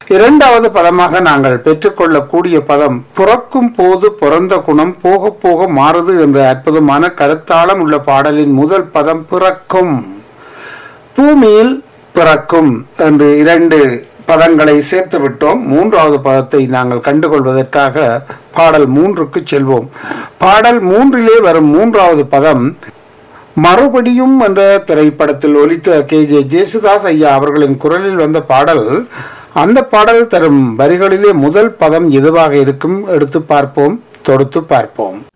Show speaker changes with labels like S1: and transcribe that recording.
S1: இரண்டாவது பதமாக நாங்கள் பெற்றுக்கொள்ளக்கூடிய பதம் பிறக்கும் போது பிறந்த குணம் போக போக மாறுது என்ற அற்புதமான கருத்தாளம் உள்ள பாடலின் முதல் பதம் பிறக்கும் பூமியில் பிறக்கும் என்று இரண்டு பதங்களை சேர்த்து விட்டோம் மூன்றாவது பதத்தை நாங்கள் கண்டுகொள்வதற்காக பாடல் மூன்றுக்கு செல்வோம் பாடல் மூன்றிலே வரும் மூன்றாவது பதம் மறுபடியும் என்ற திரைப்படத்தில் ஒலித்த கே ஜே ஜேசுதாஸ் ஐயா அவர்களின் குரலில் வந்த பாடல் அந்த பாடல் தரும் வரிகளிலே முதல் பதம் எதுவாக இருக்கும் எடுத்து பார்ப்போம் தொடுத்து பார்ப்போம்